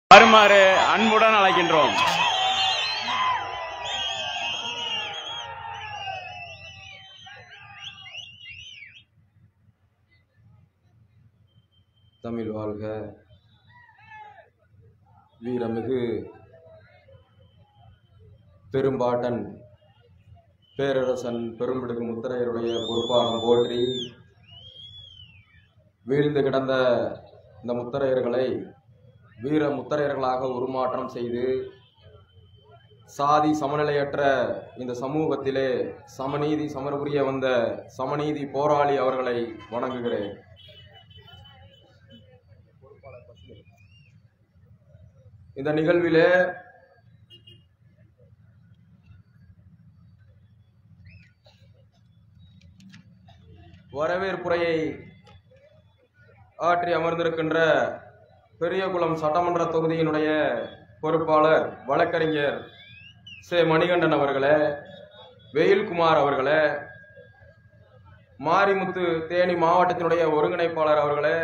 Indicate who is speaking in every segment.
Speaker 1: வருமாறு அன்புடன் அழைக்கின்றோம்
Speaker 2: தமிழ் வாழ்க வீரமிகு பெரும்பாட்டன் பேரரசன் பெரும்பிடுகு முத்திரையருடைய பொறுப்பாகம் போற்றி வீழ்ந்து கிடந்த இந்த முத்திரையர்களை வீர முத்திரையர்களாக உருமாற்றம் செய்து சாதி சமநிலையற்ற இந்த சமூகத்திலே சமநீதி சமரபுரிய வந்த சமநீதி போராளி அவர்களை வணங்குகிறேன் இந்த நிகழ்விலே வரவேற்புரையை ஆற்றி அமர்ந்திருக்கின்ற பெரியகுளம் சட்டமன்ற தொகுதியினுடைய பொறுப்பாளர் வழக்கறிஞர் சே மணிகண்டன் அவர்களே வெயில்குமார் அவர்களே மாரிமுத்து தேனி மாவட்டத்தினுடைய ஒருங்கிணைப்பாளர் அவர்களே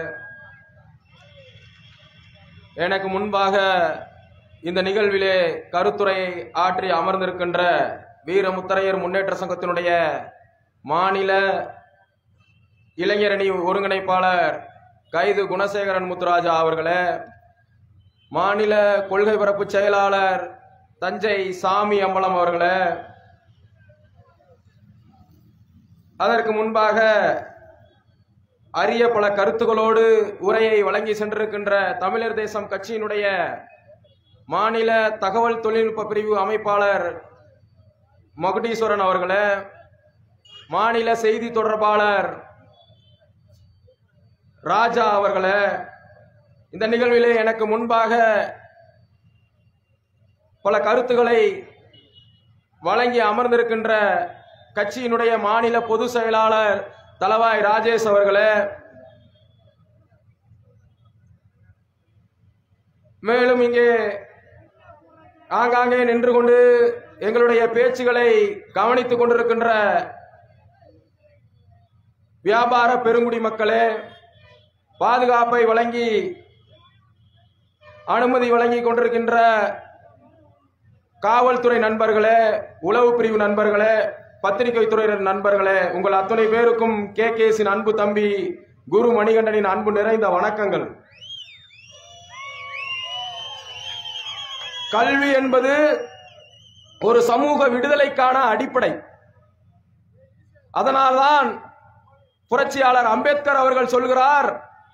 Speaker 2: எனக்கு முன்பாக இந்த நிகழ்விலே கருத்துரையை ஆற்றி அமர்ந்திருக்கின்ற வீரமுத்தரையர் முன்னேற்ற சங்கத்தினுடைய மாநில இளைஞரணி ஒருங்கிணைப்பாளர் கைது குணசேகரன் முத்துராஜா அவர்களே மாநில கொள்கை பரப்பு செயலாளர் தஞ்சை சாமி அம்பலம் அவர்களே அதற்கு முன்பாக அரிய பல கருத்துக்களோடு உரையை வழங்கி சென்றிருக்கின்ற தமிழர் தேசம் கட்சியினுடைய மாநில தகவல் தொழில்நுட்ப பிரிவு அமைப்பாளர் மகுடீஸ்வரன் அவர்களே மாநில செய்தி தொடர்பாளர் ராஜா அவர்களே இந்த நிகழ்விலே எனக்கு முன்பாக பல கருத்துக்களை வழங்கி அமர்ந்திருக்கின்ற கட்சியினுடைய மாநில பொதுச் செயலாளர் தலவாய் ராஜேஷ் அவர்களே மேலும் இங்கே ஆங்காங்கே நின்று கொண்டு எங்களுடைய பேச்சுகளை கவனித்துக் கொண்டிருக்கின்ற வியாபார பெருங்குடி மக்களே பாதுகாப்பை வழங்கி அனுமதி வழங்கி கொண்டிருக்கின்ற காவல்துறை நண்பர்களே உளவு பிரிவு நண்பர்களே பத்திரிகை துறையினர் நண்பர்களே உங்கள் அத்துணை பேருக்கும் கே கேசின் அன்பு தம்பி குரு மணிகண்டனின் அன்பு நிறைந்த வணக்கங்கள் கல்வி என்பது ஒரு சமூக விடுதலைக்கான அடிப்படை அதனால்தான் புரட்சியாளர் அம்பேத்கர் அவர்கள் சொல்கிறார்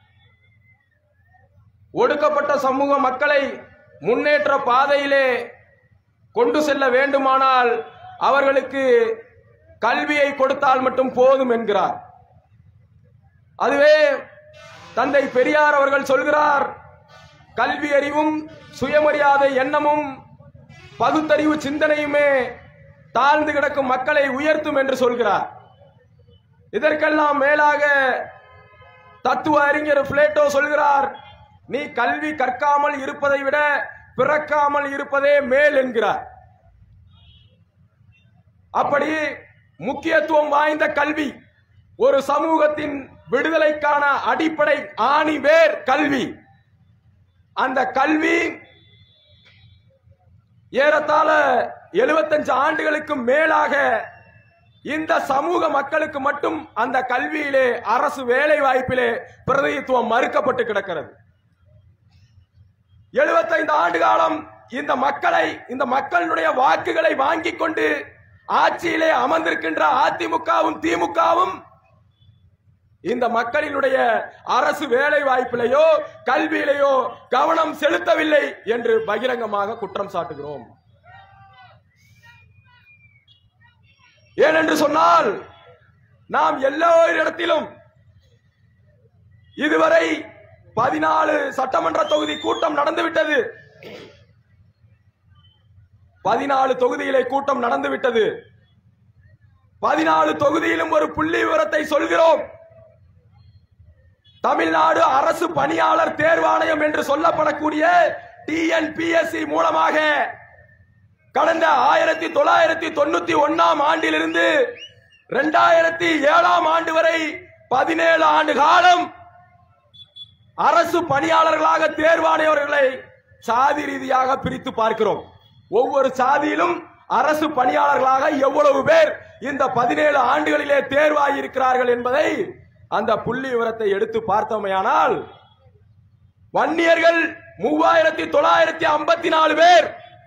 Speaker 2: ஒடுக்கப்பட்ட சமூக மக்களை முன்னேற்ற பாதையிலே கொண்டு செல்ல வேண்டுமானால் அவர்களுக்கு கல்வியை கொடுத்தால் மட்டும் போதும் என்கிறார் அதுவே தந்தை பெரியார் அவர்கள் சொல்கிறார் கல்வி அறிவும் சுயமரியாதை எண்ணமும் பகுத்தறிவு சிந்தனையுமே தாழ்ந்து கிடக்கும் மக்களை உயர்த்தும் என்று சொல்கிறார் இதற்கெல்லாம் மேலாக தத்துவ அறிஞர் பிளேட்டோ சொல்கிறார் நீ கல்வி கற்காமல் இருப்பதை விட பிறக்காமல் இருப்பதே மேல் என்கிறார் அப்படி முக்கியத்துவம் வாய்ந்த கல்வி ஒரு சமூகத்தின் விடுதலைக்கான அடிப்படை ஆணி வேர் கல்வி அந்த கல்வி ஏறத்தாழ எழுபத்தஞ்சு ஆண்டுகளுக்கு மேலாக இந்த சமூக மக்களுக்கு மட்டும் அந்த கல்வியிலே அரசு வேலை வாய்ப்பிலே பிரதிநிதித்துவம் மறுக்கப்பட்டு கிடக்கிறது எழுபத்தைந்து ஆண்டு காலம் இந்த மக்களை இந்த மக்களுடைய வாக்குகளை வாங்கிக் கொண்டு ஆட்சியிலே அமர்ந்திருக்கின்ற அதிமுகவும் திமுகவும் இந்த மக்களினுடைய அரசு வேலை வாய்ப்பிலேயோ கல்வியிலேயோ கவனம் செலுத்தவில்லை என்று பகிரங்கமாக குற்றம் சாட்டுகிறோம் ஏனென்று சொன்னால் நாம் எல்லோரிடத்திலும் இதுவரை பதினாலு சட்டமன்ற தொகுதி கூட்டம் நடந்துவிட்டது பதினாலு தொகுதியிலே கூட்டம் நடந்துவிட்டது பதினாலு தொகுதியிலும் ஒரு புள்ளி விவரத்தை சொல்கிறோம் தமிழ்நாடு அரசு பணியாளர் தேர்வாணையம் என்று சொல்லப்படக்கூடிய டிஎன்பிஎஸ்சி மூலமாக கடந்த ஆயிரத்தி தொள்ளாயிரத்தி தொண்ணூத்தி ஒன்னாம் ஆண்டிலிருந்து இரண்டாயிரத்தி ஏழாம் ஆண்டு வரை பதினேழு ஆண்டு காலம் அரசு பணியாளர்களாக தேர்வாணையவர்களை சாதி ரீதியாக பிரித்து பார்க்கிறோம் ஒவ்வொரு சாதியிலும் அரசு பணியாளர்களாக எவ்வளவு பேர் இந்த பதினேழு ஆண்டுகளிலே தேர்வாகி இருக்கிறார்கள் என்பதை அந்த புள்ளி விவரத்தை எடுத்து பார்த்தோமையானால் வன்னியர்கள் மூவாயிரத்தி தொள்ளாயிரத்தி ஐம்பத்தி நாலு பேர்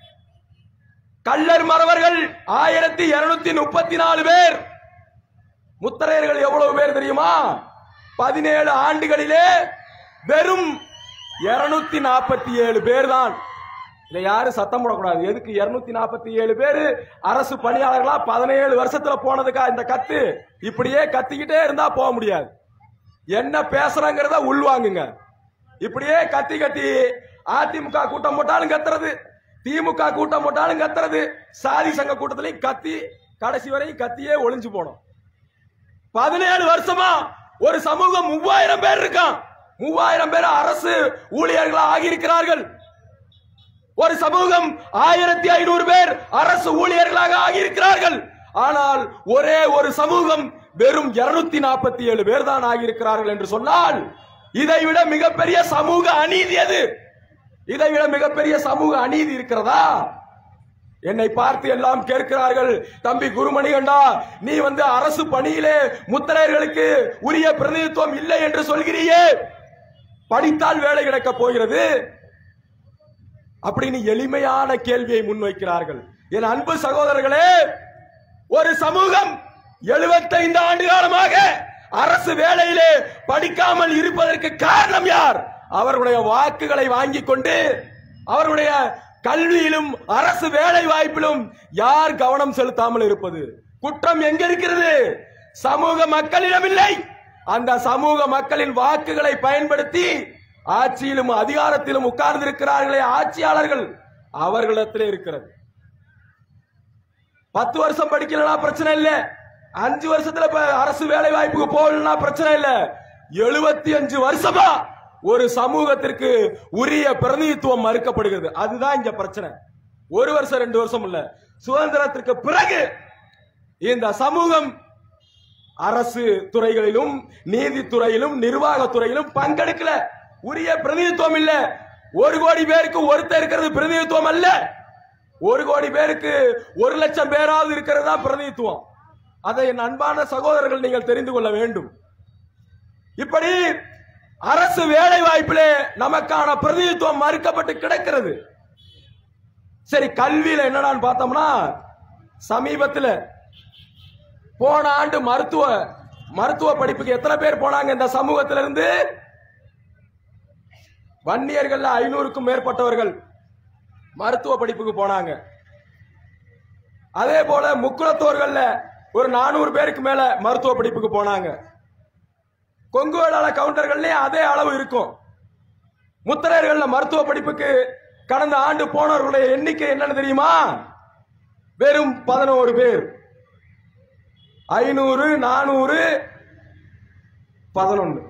Speaker 2: கள்ளர் மறவர்கள் ஆயிரத்தி இருநூத்தி முப்பத்தி நாலு பேர் முத்தரையர்கள் எவ்வளவு பேர் தெரியுமா பதினேழு ஆண்டுகளிலே வெறும் இருநூத்தி நாற்பத்தி ஏழு பேர் தான் இதை யாரும் சத்தம் போடக்கூடாது எதுக்கு இருநூத்தி நாற்பத்தி ஏழு பேர் அரசு பணியாளர்களா பதினேழு வருஷத்துல போனதுக்கா இந்த கத்து இப்படியே கத்திக்கிட்டே இருந்தா போக முடியாது என்ன பேசுறங்கிறத உள்வாங்குங்க இப்படியே கத்தி கத்தி அதிமுக கூட்டம் போட்டாலும் கத்துறது திமுக கூட்டம் போட்டாலும் கத்துறது சாதி சங்க கூட்டத்திலையும் கத்தி கடைசி வரையும் கத்தியே ஒளிஞ்சு போனோம் பதினேழு வருஷமா ஒரு சமூகம் மூவாயிரம் பேர் இருக்கான் மூவாயிரம் பேர் அரசு ஊழியர்களா ஆகியிருக்கிறார்கள் ஒரு சமூகம் ஆயிரத்தி ஐநூறு பேர் அரசு ஊழியர்களாக ஆகியிருக்கிறார்கள் ஆனால் ஒரே ஒரு சமூகம் வெறும் இருநூத்தி நாற்பத்தி ஏழு பேர் தான் ஆகியிருக்கிறார்கள் என்று சொன்னால் இதைவிட மிகப்பெரிய சமூக அநீதி எது இதைவிட மிகப்பெரிய சமூக அநீதி இருக்கிறதா என்னை பார்த்து எல்லாம் கேட்கிறார்கள் தம்பி குருமணிகண்டா நீ வந்து அரசு பணியிலே முத்தரையர்களுக்கு உரிய பிரதிநிதித்துவம் இல்லை என்று சொல்கிறியே படித்தால் வேலை கிடைக்கப் போகிறது அப்படின்னு எளிமையான கேள்வியை முன்வைக்கிறார்கள் என் அன்பு சகோதரர்களே ஒரு சமூகம் 75 ஆண்டு காலமாக அரசு வேலையிலே படிக்காமல் இருப்பதற்கு காரணம் யார் அவர்களுடைய வாக்குகளை வாங்கிக் கொண்டு அவர்களுடைய கல்வியிலும் அரசு வேலை வாய்ப்பிலும் யார் கவனம் செலுத்தாமல் இருப்பது குற்றம் எங்க இருக்கிறது சமூக மக்களிடம் இல்லை அந்த சமூக மக்களின் வாக்குகளை பயன்படுத்தி ஆட்சியிலும் அதிகாரத்திலும் உட்கார்ந்திருக்கிறார்களே ஆட்சியாளர்கள் அவர்களிடத்திலே இருக்கிறது பத்து வருஷம் படிக்கலனா பிரச்சனை இல்ல அஞ்சு வருஷத்துல இப்ப அரசு வேலை வாய்ப்புக்கு போகலனா பிரச்சனை இல்ல எழுபத்தி அஞ்சு வருஷமா ஒரு சமூகத்திற்கு உரிய பிரதிநிதித்துவம் மறுக்கப்படுகிறது அதுதான் இங்க பிரச்சனை ஒரு வருஷம் ரெண்டு வருஷம் இல்ல சுதந்திரத்திற்கு பிறகு இந்த சமூகம் அரசு துறைகளிலும் நீதித்துறையிலும் நிர்வாகத்துறையிலும் பங்கெடுக்கல உரிய பிரதிநிதித்துவம் இல்ல ஒரு கோடி பேருக்கு ஒருத்தர் இருக்கிறது பிரதிநிதித்துவம் அல்ல ஒரு கோடி பேருக்கு ஒரு லட்சம் பேராவது இருக்கிறது தான் பிரதிநிதித்துவம் அதை என் அன்பான சகோதரர்கள் நீங்கள் தெரிந்து கொள்ள வேண்டும் இப்படி அரசு வேலை வாய்ப்பிலே நமக்கான பிரதிநிதித்துவம் மறுக்கப்பட்டு கிடக்கிறது சரி கல்வியில என்னடான்னு பார்த்தோம்னா சமீபத்தில் போன ஆண்டு மருத்துவ மருத்துவ படிப்புக்கு எத்தனை பேர் போனாங்க இந்த சமூகத்திலிருந்து வன்னியர்கள் ஐநூறுக்கும் மேற்பட்டவர்கள் மருத்துவ படிப்புக்கு போனாங்க அதே போல முக்குளத்தோர்கள்ல ஒரு நானூறு பேருக்கு மேல மருத்துவ படிப்புக்கு போனாங்க கொங்கு வேளாள கவுண்டர்கள்லயும் அதே அளவு இருக்கும் முத்திரையர்கள்ல மருத்துவ படிப்புக்கு கடந்த ஆண்டு போனவர்களுடைய எண்ணிக்கை என்னன்னு தெரியுமா வெறும் பதினோரு பேர் ஐநூறு நானூறு பதினொன்னு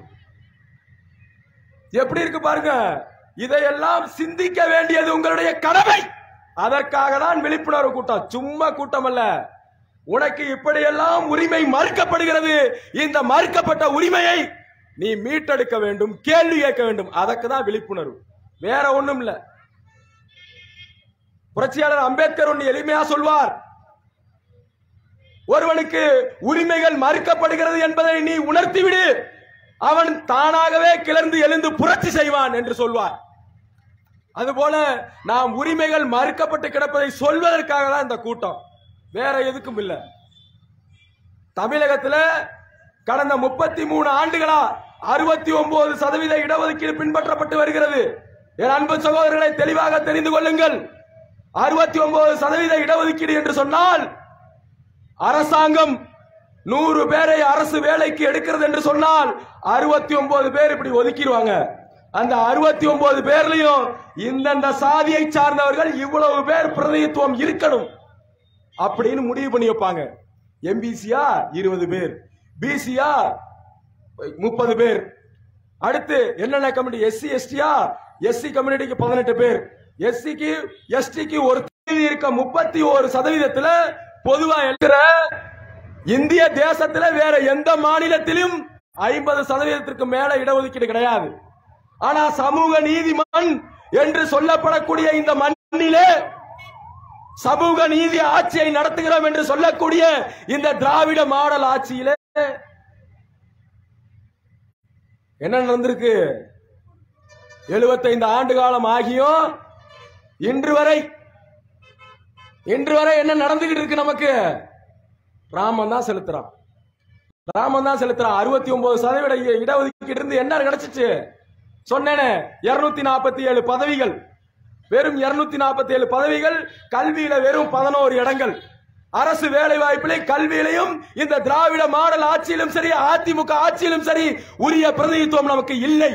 Speaker 2: எப்படி இருக்கு பாருங்க இதையெல்லாம் சிந்திக்க வேண்டியது உங்களுடைய கடமை அதற்காக தான் விழிப்புணர்வு கூட்டம் சும்மா கூட்டம் அல்ல உனக்கு இப்படியெல்லாம் உரிமை மறுக்கப்படுகிறது இந்த மறுக்கப்பட்ட உரிமையை நீ மீட்டெடுக்க வேண்டும் கேள்வி கேட்க வேண்டும் அதற்கு தான் விழிப்புணர்வு வேற ஒண்ணும் இல்ல புரட்சியாளர் அம்பேத்கர் ஒன்று எளிமையா சொல்வார் ஒருவனுக்கு உரிமைகள் மறுக்கப்படுகிறது என்பதை நீ உணர்த்திவிடு அவன் தானாகவே கிளர்ந்து எழுந்து புரட்சி செய்வான் என்று சொல்வார் அதுபோல நாம் உரிமைகள் மறுக்கப்பட்டு கிடப்பதை சொல்வதற்காக தான் இந்த கூட்டம் வேற எதுக்கும் இல்ல தமிழகத்துல கடந்த முப்பத்தி மூணு ஆண்டுகளா அறுபத்தி ஒன்பது சதவீத இடஒதுக்கீடு பின்பற்றப்பட்டு வருகிறது என் அன்பு சகோதரர்களை தெளிவாக தெரிந்து கொள்ளுங்கள் அறுபத்தி ஒன்பது சதவீத இடஒதுக்கீடு என்று சொன்னால் அரசாங்கம் நூறு பேரை அரசு வேலைக்கு எடுக்கிறது என்று சொன்னால் அறுபத்தி ஒன்பது பேர் இப்படி ஒதுக்கிடுவாங்க அந்த அறுபத்தி ஒன்பது பேர்லயும் இந்தந்த சாதியை சார்ந்தவர்கள் இவ்வளவு பேர் பிரதிநிதித்துவம் இருக்கணும் அப்படின்னு முடிவு பண்ணி வைப்பாங்க எம்பிசியா இருபது பேர் பிசியா முப்பது பேர் அடுத்து என்னென்ன கம்யூனிட்டி எஸ்சி எஸ்டியா எஸ்சி கம்யூனிட்டிக்கு பதினெட்டு பேர் எஸ்சிக்கு எஸ்டிக்கு ஒரு தொகுதி இருக்க முப்பத்தி ஒரு சதவீதத்துல பொதுவா இருக்கிற இந்திய தேசத்துல வேற எந்த மாநிலத்திலும் ஐம்பது சதவீதத்திற்கு மேல இடஒதுக்கீடு கிடையாது ஆனா சமூக நீதிமன் என்று சொல்லப்படக்கூடிய இந்த மண்ணிலே சமூக நீதி ஆட்சியை நடத்துகிறோம் என்று சொல்லக்கூடிய இந்த திராவிட மாடல் ஆட்சியிலே என்ன நடந்திருக்கு 75 ஆண்டு காலம் ஆகியும் இன்று வரை இன்று வரை என்ன நடந்துகிட்டு இருக்கு நமக்கு ராமன் தான் செலுத்துறான் ராமன் தான் செலுத்துறான் அறுபத்தி ஒன்பது சதவீத இ- இடஒதுக்கீடு இருந்து என்ன கிடைச்சிச்சு சொன்னேனே இருநூத்தி நாற்பத்தி ஏழு பதவிகள் வெறும் இருநூத்தி நாற்பத்தி ஏழு பதவிகள் கல்வியில வெறும் பதினோரு இடங்கள் அரசு வேலை வாய்ப்பிலே கல்வியிலையும் இந்த திராவிட மாடல் ஆட்சியிலும் சரி அதிமுக ஆட்சியிலும் சரி உரிய பிரதிநிதித்துவம் நமக்கு இல்லை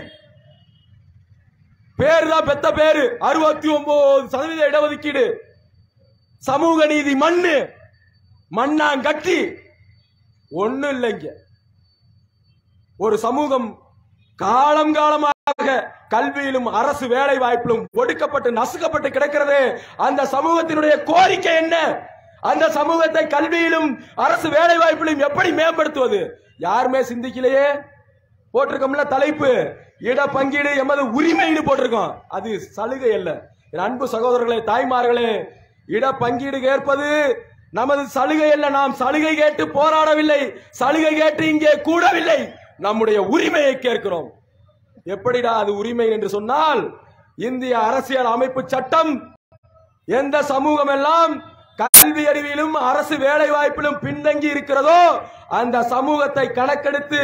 Speaker 2: பேரு தான் பெத்த பேரு அறுபத்தி ஒன்பது சதவீத இடஒதுக்கீடு சமூக நீதி மண்ணு மண்ணாங்கட்டி ஒண்ணும் இல்லைங்க ஒரு சமூகம் காலம் காலமாக கல்வியிலும் அரசு வேலை வாய்ப்பிலும் ஒடுக்கப்பட்டு நசுக்கப்பட்டு கிடக்கிறது அந்த சமூகத்தினுடைய கோரிக்கை என்ன அந்த சமூகத்தை கல்வியிலும் அரசு வேலை வாய்ப்பிலும் எப்படி மேம்படுத்துவது யாருமே சிந்திக்கலையே போட்டிருக்கோம்ல தலைப்பு இட பங்கீடு எமது உரிமைன்னு போட்டிருக்கோம் அது சலுகை அல்ல என் அன்பு சகோதரர்களே தாய்மார்களே இட பங்கீடு கேட்பது நமது சலுகை அல்ல நாம் சலுகை கேட்டு போராடவில்லை சலுகை கேட்டு இங்கே கூடவில்லை நம்முடைய உரிமையை கேட்கிறோம் எப்படிடா அது உரிமை என்று சொன்னால் இந்திய அரசியல் அமைப்பு சட்டம் எந்த சமூகம் எல்லாம் கல்வி அறிவிலும் அரசு வேலை வாய்ப்பிலும் பின்தங்கி இருக்கிறதோ அந்த சமூகத்தை கணக்கெடுத்து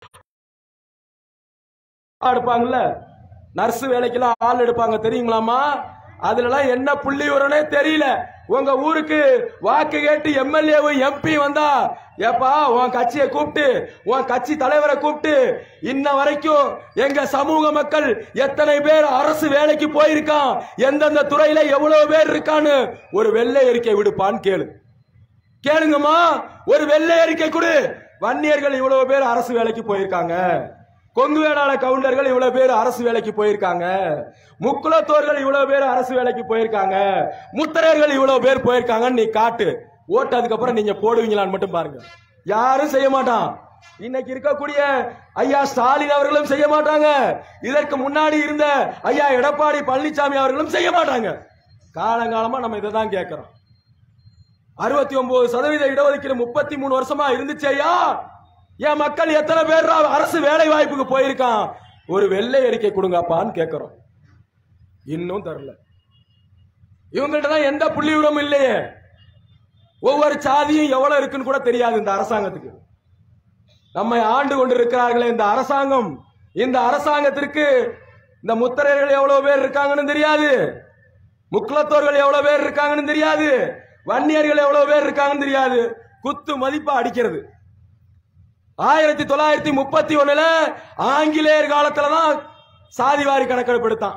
Speaker 2: எடுப்பாங்கல்ல நர்ஸ் வேலைக்கெல்லாம் ஆள் எடுப்பாங்க தெரியுங்களாமா அதுலலாம் என்ன புள்ளி வரும்னே தெரியல உங்க ஊருக்கு வாக்கு கேட்டு எம்எல்ஏவும் எம்பி வந்தா ஏப்பா உன் கட்சியை கூப்பிட்டு உன் கட்சி தலைவரை கூப்பிட்டு இன்ன வரைக்கும் எங்க சமூக மக்கள் எத்தனை பேர் அரசு வேலைக்கு போயிருக்கான் எந்தெந்த துறையில எவ்வளவு பேர் இருக்கான்னு ஒரு வெள்ளை அறிக்கை விடுப்பான்னு கேளு கேளுங்கம்மா ஒரு வெள்ளை அறிக்கை கொடு வன்னியர்கள் இவ்வளவு பேர் அரசு வேலைக்கு போயிருக்காங்க கொங்கு வேளாள கவுண்டர்கள் இவ்வளவு பேர் அரசு வேலைக்கு போயிருக்காங்க முக்குலத்தோர்கள் இவ்வளவு பேர் அரசு வேலைக்கு போயிருக்காங்க முத்தரையர்கள் இவ்வளவு பேர் போயிருக்காங்கன்னு நீ காட்டு ஓட்டு அதுக்கப்புறம் நீங்க போடுவீங்களான்னு மட்டும் பாருங்க யாரும் செய்ய மாட்டான் இன்னைக்கு இருக்கக்கூடிய ஐயா ஸ்டாலின் அவர்களும் செய்ய மாட்டாங்க இதற்கு முன்னாடி இருந்த ஐயா எடப்பாடி பழனிசாமி அவர்களும் செய்ய மாட்டாங்க காலங்காலமா நம்ம இதை தான் கேட்கிறோம் அறுபத்தி ஒன்பது சதவீத இடஒதுக்கீடு முப்பத்தி மூணு வருஷமா இருந்துச்சேயா என் மக்கள் எத்தனை பேர் அரசு வேலை வாய்ப்புக்கு போயிருக்கான் ஒரு வெள்ளை அறிக்கை கொடுங்கப்பான்னு கேட்கிறோம் இன்னும் தரல இவங்கள்ட்ட தான் எந்த புள்ளி விவரமும் இல்லையே ஒவ்வொரு சாதியும் எவ்வளவு இருக்குன்னு கூட தெரியாது இந்த அரசாங்கத்துக்கு நம்மை ஆண்டு கொண்டிருக்கிறார்களே இந்த அரசாங்கம் இந்த அரசாங்கத்திற்கு இந்த முத்தரையர்கள் எவ்வளவு பேர் இருக்காங்கன்னு தெரியாது முக்குலத்தோர்கள் எவ்வளவு பேர் இருக்காங்கன்னு தெரியாது வன்னியர்கள் எவ்வளவு பேர் இருக்காங்கன்னு தெரியாது குத்து மதிப்பா அடிக்கிறது ஆயிரத்தி தொள்ளாயிரத்தி முப்பத்தி ஒண்ணுல ஆங்கிலேயர் காலத்துல தான் சாதிவாரி கணக்கெடுப்பு எடுத்தான்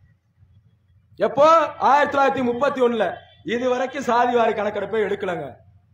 Speaker 2: எப்போ ஆயிரத்தி தொள்ளாயிரத்தி முப்பத்தி ஒண்ணுல இது வரைக்கும் சாதிவாரி கணக்கெடுப்பை எடுக்கலங்க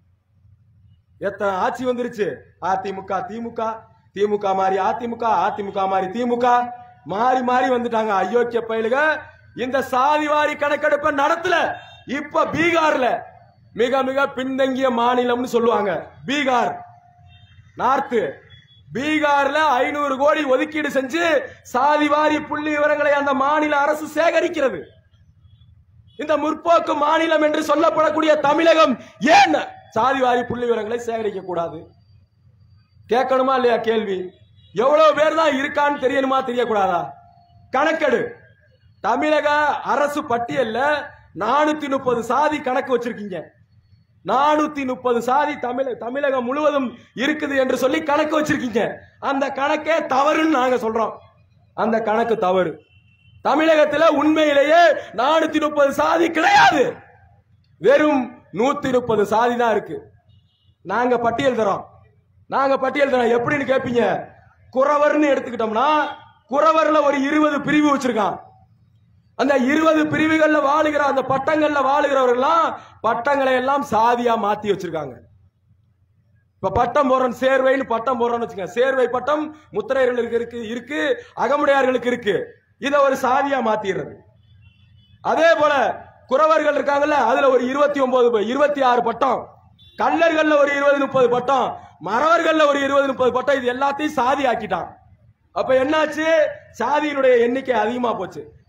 Speaker 2: எத்தனை ஆட்சி வந்துருச்சு அதிமுக திமுக திமுக மாறி அதிமுக அதிமுக மாறி திமுக மாறி மாறி வந்துட்டாங்க அயோக்கிய பயலுக இந்த சாதிவாரி கணக்கெடுப்பை நடத்தல இப்ப பீகார்ல மிக மிக பின்தங்கிய மாநிலம்னு சொல்லுவாங்க பீகார் நார்த்து பீகார்ல ஐநூறு கோடி ஒதுக்கீடு செஞ்சு சாதிவாரி புள்ளி விவரங்களை அந்த மாநில அரசு சேகரிக்கிறது இந்த முற்போக்கு மாநிலம் என்று சொல்லப்படக்கூடிய தமிழகம் ஏன் சாதிவாரி புள்ளி விவரங்களை சேகரிக்க கூடாது கேட்கணுமா இல்லையா கேள்வி எவ்வளவு பேர் தான் இருக்கான்னு தெரியணுமா தெரியக்கூடாதா கணக்கெடு தமிழக அரசு பட்டியல்ல நானூத்தி முப்பது சாதி கணக்கு வச்சிருக்கீங்க நானூத்தி முப்பது சாதி தமிழ தமிழகம் முழுவதும் இருக்குது என்று சொல்லி கணக்கு வச்சிருக்கீங்க அந்த கணக்கே தவறுன்னு நாங்க சொல்றோம் அந்த கணக்கு தவறு தமிழகத்துல உண்மையிலேயே நானூத்தி முப்பது சாதி கிடையாது வெறும் நூத்தி முப்பது சாதி தான் இருக்கு நாங்க பட்டியல் தரோம் நாங்க பட்டியல் தரோம் எப்படின்னு கேட்பீங்க குறவர்னு எடுத்துக்கிட்டோம்னா குறவர்ல ஒரு இருபது பிரிவு வச்சிருக்கான் அந்த இருபது பிரிவுகள்ல வாழுகிற அந்த பட்டங்கள்ல வாழுகிறவர்கள்லாம் பட்டங்களை எல்லாம் சாதியா மாத்தி வச்சிருக்காங்க இப்ப பட்டம் போடுறோம் சேர்வைன்னு பட்டம் போடுறோம்னு வச்சுக்கோங்க சேர்வை பட்டம் முத்திரையர்களுக்கு இருக்கு இருக்கு அகமுடையார்களுக்கு இருக்கு இத ஒரு சாதியா மாத்திடுறது அதே போல குறவர்கள் இருக்காங்கல்ல அதுல ஒரு இருபத்தி ஒன்பது இருபத்தி ஆறு பட்டம் கல்லர்கள்ல ஒரு இருபது முப்பது பட்டம் மறவர்கள்ல ஒரு இருபது முப்பது பட்டம் இது எல்லாத்தையும் சாதி ஆக்கிட்டான் அப்ப என்னாச்சு சாதியினுடைய எண்ணிக்கை அதிகமா போச்சு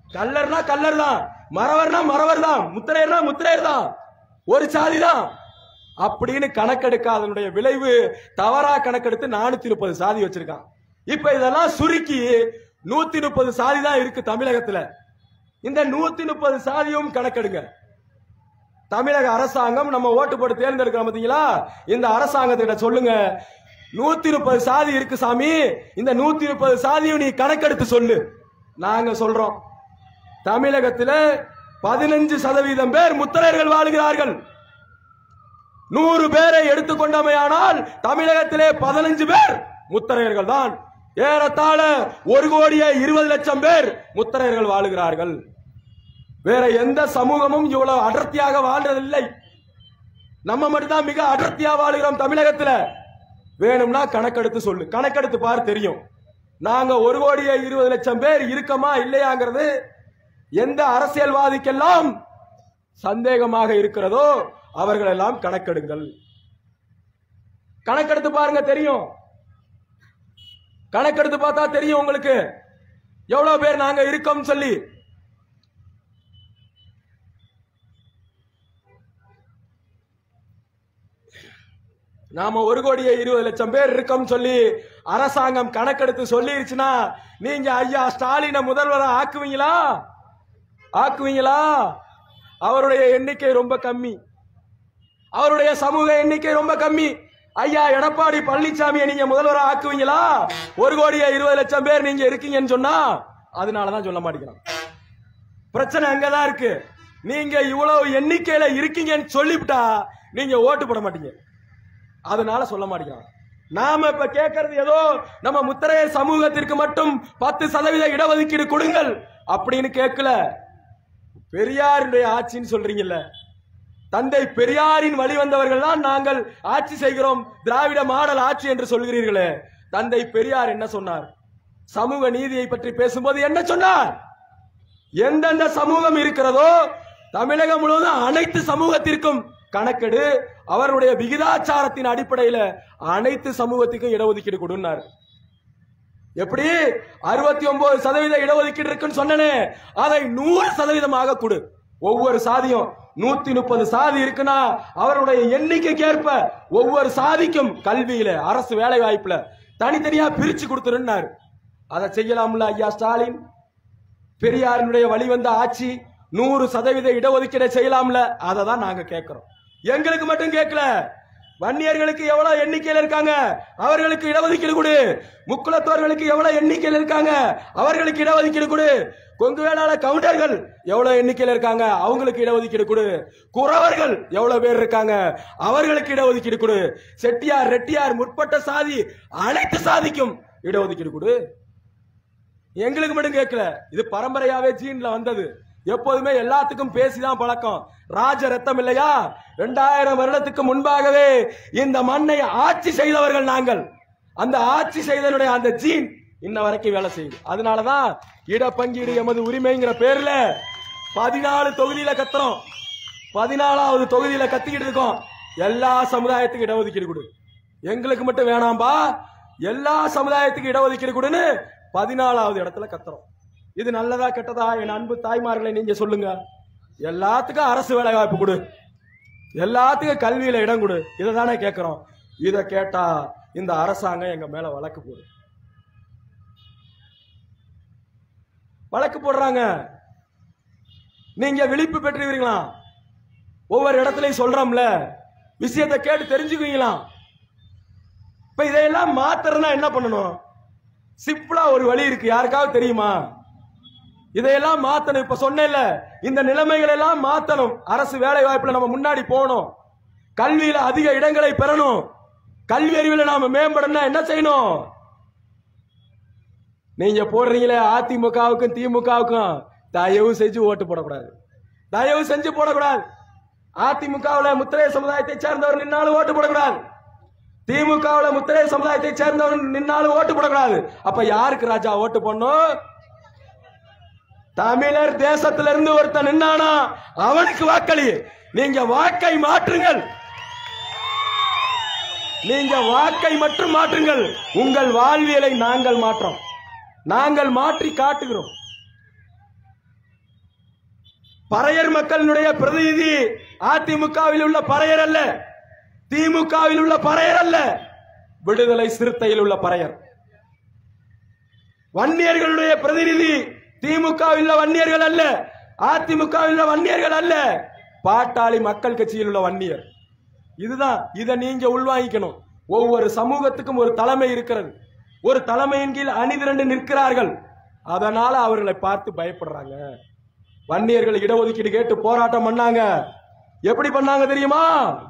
Speaker 2: கல்லர்னா கல்லர் தான் மறவர்னா மறவர் தான் முத்திரையர்னா முத்திரையர் தான் ஒரு சாதி தான் அப்படின்னு கணக்கெடுக்காதனுடைய விளைவு தவறா கணக்கெடுத்து நானூத்தி முப்பது சாதி வச்சிருக்கான் இப்ப இதெல்லாம் சுருக்கி நூத்தி முப்பது சாதி தான் இருக்கு தமிழகத்துல இந்த நூத்தி முப்பது சாதியும் கணக்கெடுங்க தமிழக அரசாங்கம் நம்ம ஓட்டு போட்டு தேர்ந்தெடுக்கிறோம் பாத்தீங்களா இந்த அரசாங்கத்திட்ட சொல்லுங்க நூத்தி முப்பது சாதி இருக்கு சாமி இந்த நூத்தி முப்பது சாதியும் நீ கணக்கெடுத்து சொல்லு நாங்க சொல்றோம் தமிழகத்தில் பதினஞ்சு சதவீதம் பேர் முத்தரையர்கள் வாழுகிறார்கள் நூறு பேரை எடுத்துக்கொண்டமையானால் தமிழகத்திலே பதினஞ்சு பேர் முத்தரையர்கள் தான் ஏறத்தாழ ஒரு கோடியே இருபது லட்சம் பேர் முத்தரையர்கள் வாழுகிறார்கள் வேற எந்த சமூகமும் இவ்வளவு அடர்த்தியாக வாழ்றதில்லை நம்ம மட்டும்தான் மிக அடர்த்தியா வாழுகிறோம் தமிழகத்துல வேணும்னா கணக்கெடுத்து சொல்லு கணக்கெடுத்து பாரு தெரியும் நாங்க ஒரு கோடியே இருபது லட்சம் பேர் இருக்கமா இல்லையாங்கிறது எந்த அரசியல்வாதிக்கெல்லாம் சந்தேகமாக இருக்கிறதோ அவர்களெல்லாம் கணக்கெடுங்கள் கணக்கெடுத்து பாருங்க தெரியும் கணக்கெடுத்து பார்த்தா தெரியும் உங்களுக்கு எவ்வளவு பேர் நாங்க இருக்கோம் சொல்லி நாம ஒரு கோடியே இருபது லட்சம் பேர் இருக்கோம் சொல்லி அரசாங்கம் கணக்கெடுத்து சொல்லிருச்சுன்னா நீங்க ஐயா ஸ்டாலினை முதல்வரை ஆக்குவீங்களா ஆக்குவீங்களா அவருடைய எண்ணிக்கை ரொம்ப கம்மி அவருடைய சமூக எண்ணிக்கை ரொம்ப கம்மி ஐயா எடப்பாடி பழனிசாமியை நீங்க முதல்வரா ஆக்குவீங்களா ஒரு கோடியே இருபது லட்சம் பேர் நீங்க இருக்கீங்கன்னு சொன்னா அதனாலதான் சொல்ல மாட்டேங்கிறான் பிரச்சனை அங்கதான் இருக்கு நீங்க இவ்வளவு எண்ணிக்கையில இருக்கீங்கன்னு சொல்லிவிட்டா நீங்க ஓட்டு போட மாட்டீங்க அதனால சொல்ல மாட்டேங்கிறான் நாம இப்ப கேட்கறது ஏதோ நம்ம முத்திரையர் சமூகத்திற்கு மட்டும் பத்து சதவீத இடஒதுக்கீடு கொடுங்கள் அப்படின்னு கேட்கல பெரியாருடைய ஆட்சின்னு சொல்றீங்கல்ல தந்தை பெரியாரின் வழி வந்தவர்கள் தான் நாங்கள் ஆட்சி செய்கிறோம் திராவிட மாடல் ஆட்சி என்று சொல்கிறீர்களே தந்தை பெரியார் என்ன சொன்னார் சமூக நீதியை பற்றி பேசும்போது என்ன சொன்னார் எந்தெந்த சமூகம் இருக்கிறதோ தமிழகம் முழுவதும் அனைத்து சமூகத்திற்கும் கணக்கெடு அவருடைய விகிதாச்சாரத்தின் அடிப்படையில் அனைத்து சமூகத்துக்கும் இடஒதுக்கீடு கொடுனார் எப்படி அறுபத்தி ஒன்பது சதவீத இடஒதுக்கீடு இருக்குன்னு சொன்னனே அதை நூறு சதவீதமாக கொடு ஒவ்வொரு சாதியும் நூத்தி முப்பது சாதி இருக்குன்னா அவருடைய எண்ணிக்கைக்கு ஏற்ப ஒவ்வொரு சாதிக்கும் கல்வியில அரசு வேலை வாய்ப்புல தனித்தனியா பிரிச்சு கொடுத்துருன்னாரு அதை செய்யலாம்ல ஐயா ஸ்டாலின் பெரியாரினுடைய வழிவந்த ஆட்சி நூறு சதவீத இடஒதுக்கீடை செய்யலாம்ல அதை தான் நாங்க கேட்கிறோம் எங்களுக்கு மட்டும் கேட்கல வன்னியர்களுக்கு எவ்வளவு எண்ணிக்கையில் இருக்காங்க அவர்களுக்கு இடஒதுக்கீடு கொடு முக்குலத்தோர்களுக்கு எவ்வளவு எண்ணிக்கையில் இருக்காங்க அவர்களுக்கு இடஒதுக்கீடு கொடு கொங்கு வேளாள கவுண்டர்கள் எவ்வளவு எண்ணிக்கையில் இருக்காங்க அவங்களுக்கு இடஒதுக்கீடு கொடு குறவர்கள் எவ்வளவு பேர் இருக்காங்க அவர்களுக்கு இடஒதுக்கீடு கொடு செட்டியார் ரெட்டியார் முற்பட்ட சாதி அனைத்து சாதிக்கும் இடஒதுக்கீடு கொடு எங்களுக்கு மட்டும் கேட்கல இது பரம்பரையாவே ஜீன்ல வந்தது எப்போதுமே எல்லாத்துக்கும் பேசிதான் பழக்கம் ராஜ ரத்தம் இல்லையா இரண்டாயிரம் வருடத்துக்கு முன்பாகவே இந்த மண்ணை ஆட்சி செய்தவர்கள் நாங்கள் அந்த ஆட்சி செய்தனுடைய அந்த ஜீன் இன்ன வரைக்கும் வேலை செய்யுது அதனாலதான் இடப்பங்கீடு எமது உரிமைங்கிற பேர்ல பதினாலு தொகுதியில கத்துறோம் பதினாலாவது தொகுதியில கத்திக்கிட்டு இருக்கோம் எல்லா சமுதாயத்துக்கும் இடஒதுக்கீடு கொடு எங்களுக்கு மட்டும் வேணாம்பா எல்லா சமுதாயத்துக்கும் இடஒதுக்கீடு கொடுன்னு பதினாலாவது இடத்துல கத்துறோம் இது நல்லதா கெட்டதா என் அன்பு தாய்மார்களை நீங்க சொல்லுங்க எல்லாத்துக்கும் அரசு வேலை வாய்ப்பு கொடு எல்லாத்துக்கும் கல்வியில இடம் கொடு இதை தானே கேட்கிறோம் இதை கேட்டா இந்த அரசாங்கம் எங்க மேல வழக்கு போடு வழக்கு போடுறாங்க நீங்க விழிப்பு பெற்றுவீங்களா ஒவ்வொரு இடத்துலயும் சொல்றோம்ல விஷயத்தை கேட்டு தெரிஞ்சுக்குவீங்களா இப்ப இதையெல்லாம் மாத்துறதுனா என்ன பண்ணணும் சிம்பிளா ஒரு வழி இருக்கு யாருக்காவது தெரியுமா இதையெல்லாம் மாத்தணும் இப்ப சொன்னேன்ல இந்த நிலைமைகள் எல்லாம் மாத்தணும் அரசு வேலை வாய்ப்புல நம்ம முன்னாடி போகணும் கல்வியில அதிக இடங்களை பெறணும் கல்வி அறிவில நாம மேம்படணும்னா என்ன செய்யணும் நீங்க போடுறீங்களே அதிமுகவுக்கும் திமுகவுக்கும் தயவு செஞ்சு ஓட்டு போடக்கூடாது தயவு செஞ்சு போடக்கூடாது அதிமுகவுல முத்திரைய சமுதாயத்தை சேர்ந்தவர் நின்னாலும் ஓட்டு போடக்கூடாது திமுகவுல முத்திரைய சமுதாயத்தை சேர்ந்தவர் நின்னாலும் ஓட்டு போடக்கூடாது அப்ப யாருக்கு ராஜா ஓட்டு போடணும் தமிழர் தேசத்திலிருந்து ஒருத்தன் நின்னானா அவனுக்கு வாக்களி நீங்க வாக்கை மாற்றுங்கள் நீங்க வாக்கை மட்டும் மாற்றுங்கள் உங்கள் வாழ்வியலை நாங்கள் மாற்றோம் நாங்கள் மாற்றி காட்டுகிறோம் பறையர் மக்களினுடைய பிரதிநிதி அதிமுகவில் உள்ள பறையர் அல்ல திமுகவில் உள்ள பறையர் அல்ல விடுதலை சிறுத்தையில் உள்ள பறையர் வன்னியர்களுடைய பிரதிநிதி திமுகவில் உள்ள வன்னியர்கள் அல்ல அதிமுகவில் உள்ள வன்னியர்கள் அல்ல பாட்டாளி மக்கள் கட்சியில் உள்ள வன்னியர் இதுதான் இதை நீங்க உள்வாங்கிக்கணும் ஒவ்வொரு சமூகத்துக்கும் ஒரு தலைமை இருக்கிறது ஒரு தலைமையின் கீழ் அணிதிரண்டு நிற்கிறார்கள் அதனால அவர்களை பார்த்து பயப்படுறாங்க வன்னியர்கள் இடஒதுக்கீடு கேட்டு போராட்டம் பண்ணாங்க எப்படி பண்ணாங்க தெரியுமா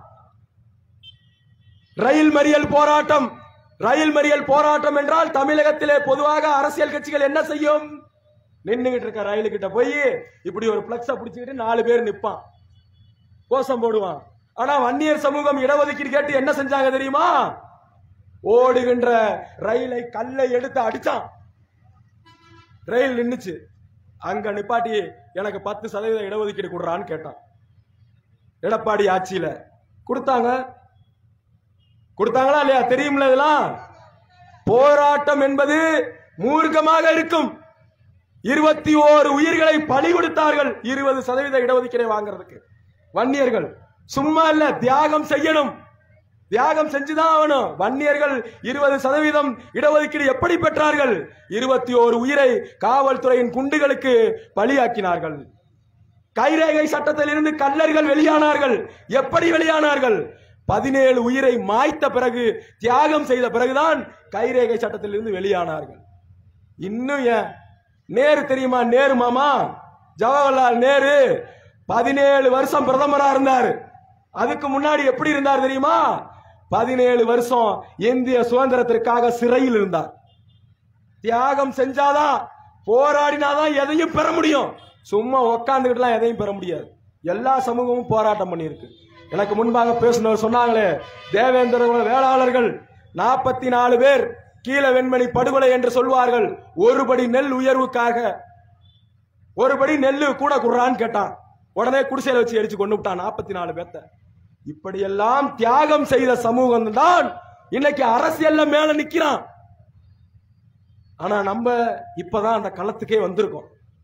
Speaker 2: ரயில் மறியல் போராட்டம் ரயில் மறியல் போராட்டம் என்றால் தமிழகத்திலே பொதுவாக அரசியல் கட்சிகள் என்ன செய்யும் நின்னுகிட்டு இருக்க ரயிலு கிட்ட போய் இப்படி ஒரு பிளக்ஸ பிடிச்சுக்கிட்டு நாலு பேர் நிப்பான் கோஷம் போடுவான் ஆனா வன்னியர் சமூகம் இடஒதுக்கீடு கேட்டு என்ன செஞ்சாங்க தெரியுமா ஓடுகின்ற ரயிலை கல்லை எடுத்து அடிச்சான் ரயில் நின்னுச்சு அங்க நிப்பாட்டி எனக்கு பத்து சதவீத இடஒதுக்கீடு கொடுறான்னு கேட்டான் எடப்பாடி ஆட்சியில கொடுத்தாங்க கொடுத்தாங்களா இல்லையா தெரியும்ல இதெல்லாம் போராட்டம் என்பது மூர்க்கமாக இருக்கும் இருபத்தி ஓரு உயிர்களை பலி கொடுத்தார்கள் இருபது சதவீத இடஒதுக்கீடை வாங்குறதுக்கு வன்னியர்கள் சும்மா இல்ல தியாகம் செய்யணும் தியாகம் செஞ்சுதான் ஆகணும் வன்னியர்கள் இருபது சதவீதம் இடஒதுக்கீடு எப்படி பெற்றார்கள் இருபத்தி ஓரு உயிரை காவல்துறையின் குண்டுகளுக்கு பலியாக்கினார்கள் கைரேகை சட்டத்தில் இருந்து கல்லர்கள் வெளியானார்கள் எப்படி வெளியானார்கள் பதினேழு உயிரை மாய்த்த பிறகு தியாகம் செய்த பிறகுதான் கைரேகை சட்டத்தில் இருந்து வெளியானார்கள் இன்னும் ஏன் நேரு தெரியுமா நேரு மாமா ஜவஹர்லால் நேரு பதினேழு வருஷம் பிரதமரா இருந்தார் அதுக்கு முன்னாடி எப்படி இருந்தார் தெரியுமா பதினேழு வருஷம் இந்திய சுதந்திரத்திற்காக சிறையில் இருந்தார் தியாகம் செஞ்சாதான் போராடினாதான் எதையும் பெற முடியும் சும்மா உக்காந்துக்கிட்டுலாம் எதையும் பெற முடியாது எல்லா சமூகமும் போராட்டம் பண்ணியிருக்கு எனக்கு முன்பாக பேசினவர் சொன்னாங்களே தேவேந்திர குல வேளாளர்கள் நாற்பத்தி நாலு பேர் கீழ வெண்மணி படுகொலை என்று சொல்வார்கள் ஒருபடி நெல் உயர்வுக்காக ஒருபடி நெல்லு கூட குடுறான்னு கேட்டான் உடனே குடிசையில வச்சு எரிச்சு கொண்டு விட்டான் நாற்பத்தி நாலு பேர்த்த இப்படியெல்லாம் தியாகம் செய்த சமூகம் தான் இன்னைக்கு அரசியல்ல மேல நிக்கிறான் ஆனா நம்ம இப்பதான் அந்த களத்துக்கே வந்திருக்கோம்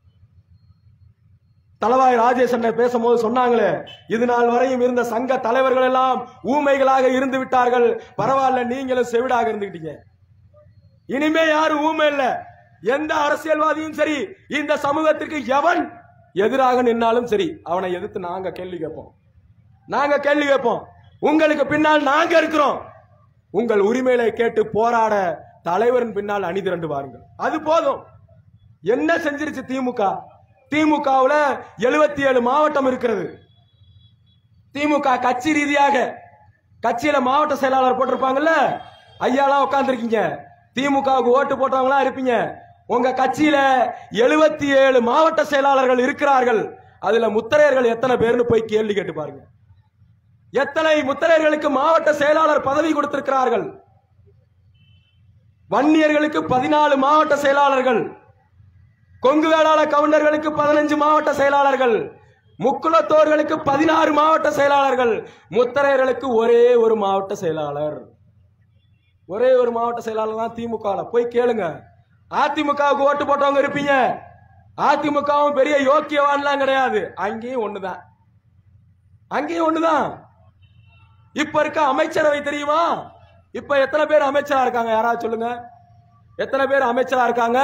Speaker 2: தலவாய் ராஜேஷ் அண்ணன் பேசும்போது சொன்னாங்களே இது நாள் வரையும் இருந்த சங்க தலைவர்கள் எல்லாம் ஊமைகளாக இருந்து விட்டார்கள் பரவாயில்ல நீங்களும் செவிடாக இருந்துக்கிட்டீங்க இனிமே யாரும் ஊமை இல்ல எந்த அரசியல்வாதியும் சரி இந்த சமூகத்திற்கு எவன் எதிராக நின்னாலும் சரி அவனை எதிர்த்து நாங்க கேள்வி கேட்போம் நாங்க கேள்வி கேட்போம் உங்களுக்கு பின்னால் நாங்க இருக்கிறோம் உங்கள் உரிமைகளை கேட்டு போராட தலைவரின் பின்னால் அணி திரண்டு வாருங்கள் அது போதும் என்ன செஞ்சிருச்சு திமுக திமுகவுல எழுபத்தி ஏழு மாவட்டம் இருக்கிறது திமுக கட்சி ரீதியாக கட்சியில மாவட்ட செயலாளர் போட்டிருப்பாங்கல்ல ஐயாலாம் உட்காந்துருக்கீங்க திமுகவுக்கு ஓட்டு போட்டவங்களா இருப்பீங்க உங்க கட்சியில எழுபத்தி ஏழு மாவட்ட செயலாளர்கள் இருக்கிறார்கள் அதுல முத்தரையர்கள் எத்தனை பேர்னு போய் கேள்வி கேட்டு பாருங்க எத்தனை முத்தரையர்களுக்கு மாவட்ட செயலாளர் பதவி கொடுத்திருக்கிறார்கள் வன்னியர்களுக்கு பதினாலு மாவட்ட செயலாளர்கள் கொங்கு வேளாள கவுண்டர்களுக்கு பதினஞ்சு மாவட்ட செயலாளர்கள் முக்குலத்தோர்களுக்கு பதினாறு மாவட்ட செயலாளர்கள் முத்தரையர்களுக்கு ஒரே ஒரு மாவட்ட செயலாளர் ஒரே ஒரு மாவட்ட செயலாளர் தான் திமுக போய் கேளுங்க அதிமுகவுக்கு ஓட்டு போட்டவங்க இருப்பீங்க அதிமுகவும் பெரிய யோக்கியவான்லாம் கிடையாது அங்கேயும் ஒண்ணுதான் அங்கேயும் ஒண்ணுதான் இப்ப இருக்க அமைச்சரவை தெரியுமா இப்ப எத்தனை பேர் அமைச்சரா இருக்காங்க யாராவது சொல்லுங்க எத்தனை பேர் அமைச்சரா இருக்காங்க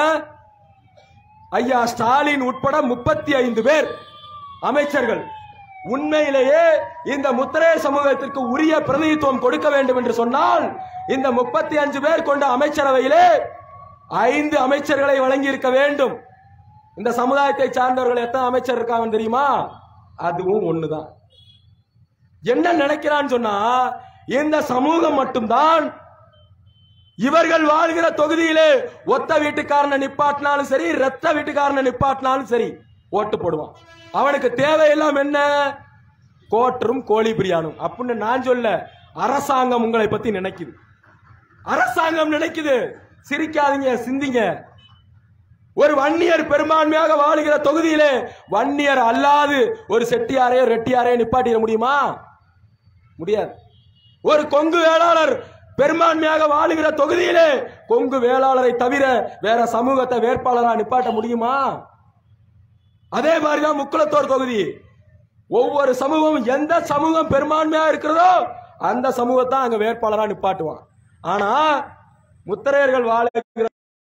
Speaker 2: ஐயா ஸ்டாலின் உட்பட முப்பத்தி ஐந்து பேர் அமைச்சர்கள் உண்மையிலேயே இந்த முத்திரைய சமூகத்திற்கு உரிய பிரதிநிதித்துவம் கொடுக்க வேண்டும் என்று சொன்னால் இந்த முப்பத்தி அஞ்சு பேர் கொண்ட அமைச்சரவையிலே ஐந்து அமைச்சர்களை வழங்கி இருக்க வேண்டும் இந்த சமுதாயத்தை சார்ந்தவர்கள் எத்தனை அமைச்சர் இருக்காங்க தெரியுமா அதுவும் ஒண்ணுதான் என்ன நினைக்கிறான்னு சொன்னா இந்த சமூகம் மட்டும்தான் இவர்கள் வாழ்கிற தொகுதியிலே ஒத்த வீட்டுக்காரனை நிப்பாட்டினாலும் சரி ரத்த வீட்டுக்காரனை நிப்பாட்டினாலும் சரி ஓட்டு போடுவான் அவனுக்கு தேவையெல்லாம் என்ன கோட்டரும் கோழி பிரியாணும் அப்படின்னு நான் சொல்ல அரசாங்கம் உங்களை பத்தி நினைக்குது அரசாங்கம் நினைக்குது சிரிக்காதீங்க சிந்திங்க ஒரு வன்னியர் பெரும்பான்மையாக வாழுகிற தொகுதியிலே வன்னியர் அல்லாது ஒரு செட்டியாரையோ ரெட்டியாரையோ நிப்பாட்டிட முடியுமா முடியாது ஒரு கொங்கு வேளாளர் பெரும்பான்மையாக வாழுகிற தொகுதியிலே கொங்கு வேளாளரை தவிர வேற சமூகத்தை வேட்பாளரா நிப்பாட்ட முடியுமா அதே மாதிரிதான் முக்குளத்தோர் தொகுதி ஒவ்வொரு சமூகம் எந்த சமூகம் பெரும்பான்மையா இருக்கிறதோ அந்த சமூகத்தை அங்க வேட்பாளரா நிப்பாட்டுவான் ஆனா முத்திரையர்கள் வாழுகிற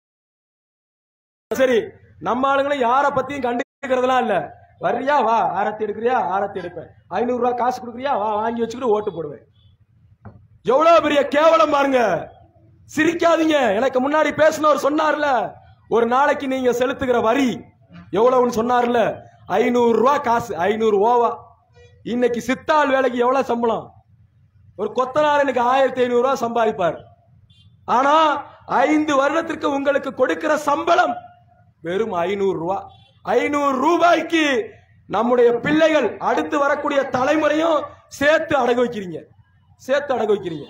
Speaker 2: சரி நம்ம ஆளுங்களும் யார பத்தியும் கண்டுக்கிறதுலாம் இல்ல வர்றியா வா ஆரத்தி எடுக்கிறியா ஆரத்தி எடுப்பேன் ஐநூறு ரூபாய் காசு கொடுக்குறியா வா வாங்கி வச்சுக்கிட்டு ஓட்டு போடுவேன் எவ்வளவு பெரிய கேவலம் பாருங்க சிரிக்காதீங்க எனக்கு முன்னாடி பேசினவர் சொன்னார்ல ஒரு நாளைக்கு நீங்க செலுத்துகிற வரி எவ்வளவுன்னு சொன்னார்ல ஐநூறு ரூபாய் காசு ஐநூறு ஓவா இன்னைக்கு சித்தாள் வேலைக்கு எவ்வளவு சம்பளம் ஒரு கொத்தனாரனுக்கு ஆயிரத்தி ஐநூறு ரூபாய் சம்பாதிப்பார் ஆனா ஐந்து வருடத்திற்கு உங்களுக்கு கொடுக்கிற சம்பளம் வெறும் ஐநூறு ரூபாய் ஐநூறு ரூபாய்க்கு நம்முடைய பிள்ளைகள் அடுத்து வரக்கூடிய தலைமுறையும் சேர்த்து அடகு வைக்கிறீங்க சேர்த்து அடகு வைக்கிறீங்க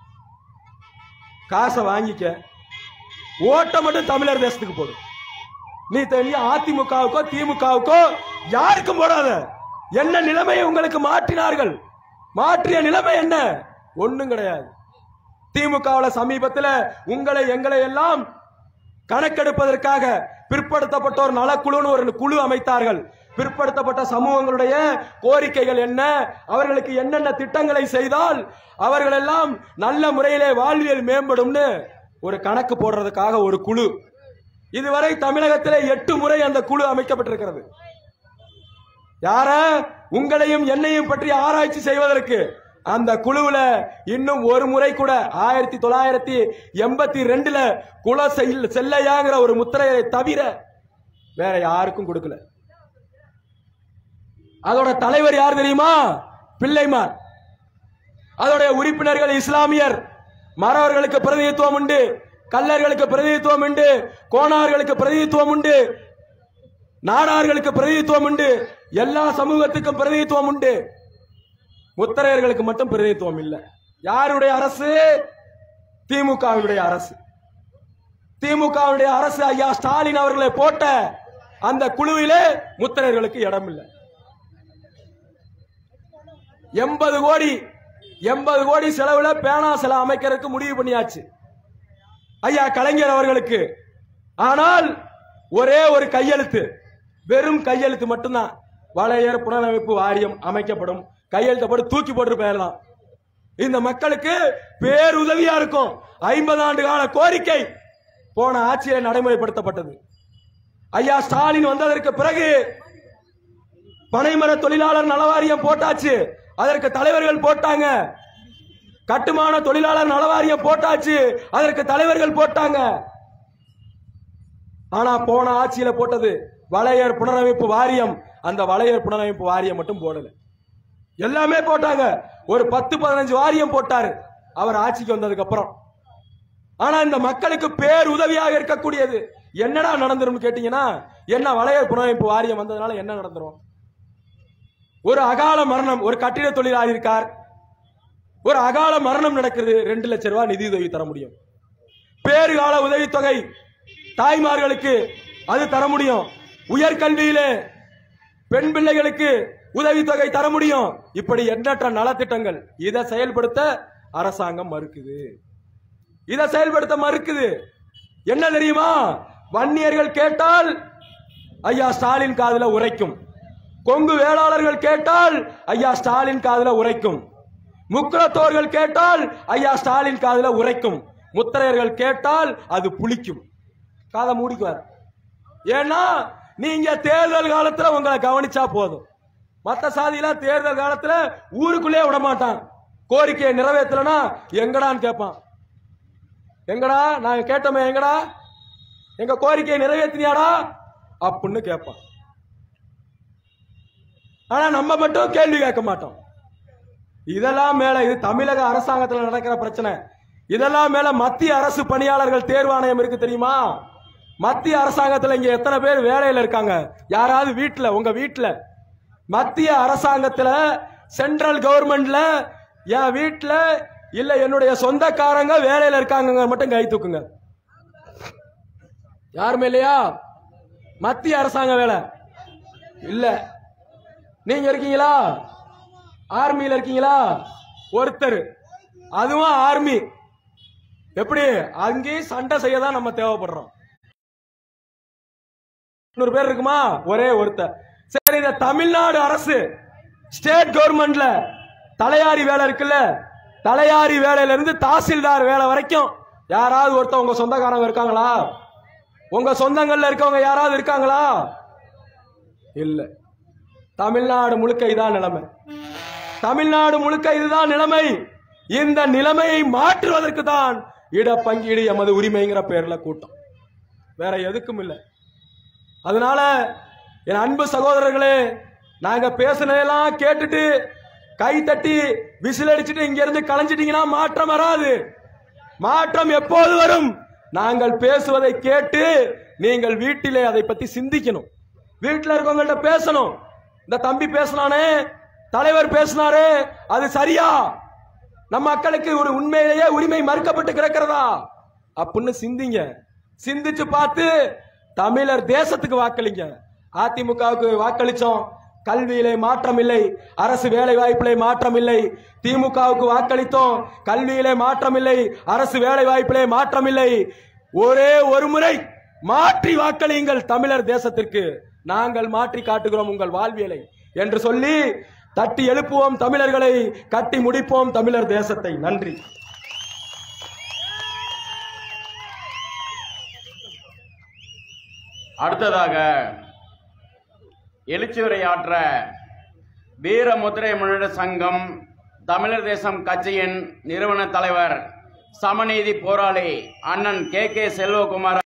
Speaker 2: காசை வாங்கிக்க ஓட்ட மட்டும் தமிழர் தேசத்துக்கு போடு நீ தனி அதிமுகவுக்கோ திமுகவுக்கோ யாருக்கும் போடாத என்ன நிலைமையை உங்களுக்கு மாற்றினார்கள் மாற்றிய நிலைமை என்ன ஒண்ணும் கிடையாது திமுகவுல சமீபத்தில் உங்களை எங்களை எல்லாம் கணக்கெடுப்பதற்காக பிற்படுத்தப்பட்டோர் நலக்குழுன்னு ஒரு குழு அமைத்தார்கள் பிற்படுத்தப்பட்ட சமூகங்களுடைய கோரிக்கைகள் என்ன அவர்களுக்கு என்னென்ன திட்டங்களை செய்தால் அவர்கள் எல்லாம் நல்ல முறையிலே வாழ்வியல் மேம்படும்னு ஒரு கணக்கு போடுறதுக்காக ஒரு குழு இதுவரை தமிழகத்திலே எட்டு முறை அந்த குழு அமைக்கப்பட்டிருக்கிறது யார உங்களையும் என்னையும் பற்றி ஆராய்ச்சி செய்வதற்கு அந்த குழுவுல இன்னும் ஒரு முறை கூட ஆயிரத்தி தொள்ளாயிரத்தி எண்பத்தி ரெண்டுல குல செல்- செல்லையாங்கிற ஒரு முத்திரையை தவிர வேற யாருக்கும் கொடுக்கல அதோட தலைவர் யார் தெரியுமா பிள்ளைமார் அதோடைய உறுப்பினர்கள் இஸ்லாமியர் மறவர்களுக்கு பிரதிநிதித்துவம் உண்டு கல்லர்களுக்கு பிரதிநிதித்துவம் உண்டு கோணார்களுக்கு பிரதிநிதித்துவம் உண்டு நாடார்களுக்கு பிரதிநிதித்துவம் உண்டு எல்லா சமூகத்துக்கும் பிரதிநிதித்துவம் உண்டு முத்தரையர்களுக்கு மட்டும் பிரதிநிதித்துவம் இல்லை யாருடைய அரசு திமுகவினுடைய அரசு திமுகவுடைய அரசு ஐயா ஸ்டாலின் அவர்களை போட்ட அந்த குழுவிலே முத்தரையர்களுக்கு இடம் இல்லை எண்பது கோடி எண்பது கோடி செலவுல பேனா சிலை அமைக்கிறதுக்கு முடிவு பண்ணியாச்சு ஐயா கலைஞர் அவர்களுக்கு ஆனால் ஒரே ஒரு கையெழுத்து வெறும் கையெழுத்து மட்டும்தான் வளையர் புனரமைப்பு வாரியம் அமைக்கப்படும் கையெழுத்தை போட்டு தூக்கி போட்டு போயிடலாம் இந்த மக்களுக்கு பேருதவியா இருக்கும் ஐம்பது ஆண்டு கால கோரிக்கை போன ஆட்சியில நடைமுறைப்படுத்தப்பட்டது ஐயா ஸ்டாலின் வந்ததற்கு பிறகு பனைமர தொழிலாளர் நலவாரியம் போட்டாச்சு அதற்கு தலைவர்கள் போட்டாங்க கட்டுமான தொழிலாளர் நலவாரியம் போட்டாச்சு அதற்கு தலைவர்கள் போட்டாங்க ஆனா போன ஆட்சியில போட்டது வளையர் புனரமைப்பு வாரியம் அந்த வளையர் புனரமைப்பு வாரியம் மட்டும் போடல எல்லாமே போட்டாங்க ஒரு பத்து பதினஞ்சு வாரியம் போட்டாரு அவர் ஆட்சிக்கு வந்ததுக்கு அப்புறம் ஆனா இந்த மக்களுக்கு பேர் உதவியாக இருக்கக்கூடியது என்னடா நடந்துரும் கேட்டீங்கன்னா என்ன வளையர் புனரமைப்பு வாரியம் வந்ததுனால என்ன நடந்துரும் ஒரு அகால மரணம் ஒரு கட்டிட தொழிலாளி இருக்கார் ஒரு அகால மரணம் நடக்குது ரெண்டு லட்சம் ரூபாய் நிதி உதவி தர முடியும் பேறுகால உதவித்தொகை தாய்மார்களுக்கு அது தர முடியும் உயர்கல்வியிலே பெண் பிள்ளைகளுக்கு உதவித்தொகை தர முடியும் இப்படி எண்ணற்ற நலத்திட்டங்கள் இதை செயல்படுத்த அரசாங்கம் மறுக்குது இதை செயல்படுத்த மறுக்குது என்ன தெரியுமா வன்னியர்கள் கேட்டால் ஐயா ஸ்டாலின் காதுல உரைக்கும் கொங்கு வேளாளர்கள் கேட்டால் ஐயா ஸ்டாலின் காதுல உரைக்கும் முக்குளத்தோர்கள் கேட்டால் ஐயா ஸ்டாலின் காதுல உரைக்கும் முத்திரையர்கள் கேட்டால் அது புளிக்கும் காதை மூடிக்குவார் ஏன்னா நீங்க தேர்தல் காலத்துல உங்களை கவனிச்சா போதும் மத்த சாதியெல்லாம் தேர்தல் காலத்துல ஊருக்குள்ளே விட மாட்டான் கோரிக்கையை நிறைவேற்றலனா எங்கடான்னு கேட்பான் எங்கடா நாங்க கேட்டோமே எங்கடா எங்க கோரிக்கையை நிறைவேற்றினியாடா அப்படின்னு கேட்பான் ஆனா நம்ம மட்டும் கேள்வி கேட்க மாட்டோம் இதெல்லாம் மேல இது தமிழக அரசாங்கத்தில் நடக்கிற பிரச்சனை இதெல்லாம் மேல மத்திய அரசு பணியாளர்கள் தேர்வாணையம் இருக்கு தெரியுமா மத்திய அரசாங்கத்தில் இங்க எத்தனை பேர் வேலையில இருக்காங்க யாராவது வீட்டுல உங்க வீட்டுல மத்திய அரசாங்கத்துல சென்ட்ரல் கவர்மெண்ட்ல என் வீட்டுல இல்ல என்னுடைய சொந்தக்காரங்க வேலையில இருக்காங்க மட்டும் கை தூக்குங்க யாருமே இல்லையா மத்திய அரசாங்க வேலை இல்ல நீங்க இருக்கீங்களா ஆர்மியில இருக்கீங்களா ஒருத்தர் அதுவும் ஆர்மி எப்படி அங்கேயும் சண்டை செய்ய தான் நம்ம தேவைப்படுறோம் நூறு பேர் இருக்குமா ஒரே ஒருத்தர் சரி இந்த தமிழ்நாடு அரசு ஸ்டேட் கவர்மெண்ட்ல தலையாரி வேலை இருக்குல்ல தலையாரி வேலையில இருந்து தாசில்தார் வேலை வரைக்கும் யாராவது ஒருத்தர் உங்க சொந்தக்காரங்க இருக்காங்களா உங்க சொந்தங்கள்ல இருக்கவங்க யாராவது இருக்காங்களா இல்ல தமிழ்நாடு முழுக்க இதான் நிலைமை தமிழ்நாடு முழுக்க இதுதான் நிலைமை இந்த நிலைமையை மாற்றுவதற்கு தான் இடப்பங்கீடு எமது உரிமைங்கிற பேர்ல கூட்டம் வேற எதுக்கும் இல்லை அதனால என் அன்பு சகோதரர்களே நாங்க பேசுனதெல்லாம் கேட்டுட்டு கை தட்டி விசில் அடிச்சுட்டு இங்க இருந்து கலைஞ்சிட்டீங்கன்னா மாற்றம் வராது மாற்றம் எப்போது வரும் நாங்கள் பேசுவதை கேட்டு நீங்கள் வீட்டிலே அதை பத்தி சிந்திக்கணும் வீட்டில் இருக்கவங்கள்ட்ட பேசணும் இந்த தம்பி பேசினானே தலைவர் பேசினாரே அது சரியா நம்ம மக்களுக்கு ஒரு உண்மையிலேயே உரிமை மறுக்கப்பட்டு கிடக்கிறதா அப்படின்னு சிந்திங்க சிந்திச்சு பார்த்து தமிழர் தேசத்துக்கு வாக்களிங்க அதிமுகவுக்கு வாக்களிச்சோம் கல்வியிலே மாற்றம் இல்லை அரசு வேலை வாய்ப்பிலே மாற்றம் இல்லை திமுகவுக்கு வாக்களித்தோம் கல்வியிலே மாற்றம் இல்லை அரசு வேலை வாய்ப்பிலே மாற்றம் இல்லை ஒரே ஒரு முறை மாற்றி வாக்களியுங்கள் தமிழர் தேசத்திற்கு நாங்கள் மாற்றி காட்டுகிறோம் உங்கள் வாழ்வியலை என்று சொல்லி தட்டி எழுப்புவோம் தமிழர்களை கட்டி முடிப்போம் தமிழர் தேசத்தை நன்றி
Speaker 1: அடுத்ததாக எழுச்சி உரையாற்ற வீரமுத்திரை முன்னேற்ற சங்கம் தமிழர் தேசம் கட்சியின் நிறுவன தலைவர் சமநீதி போராளி அண்ணன் கே கே செல்வகுமார்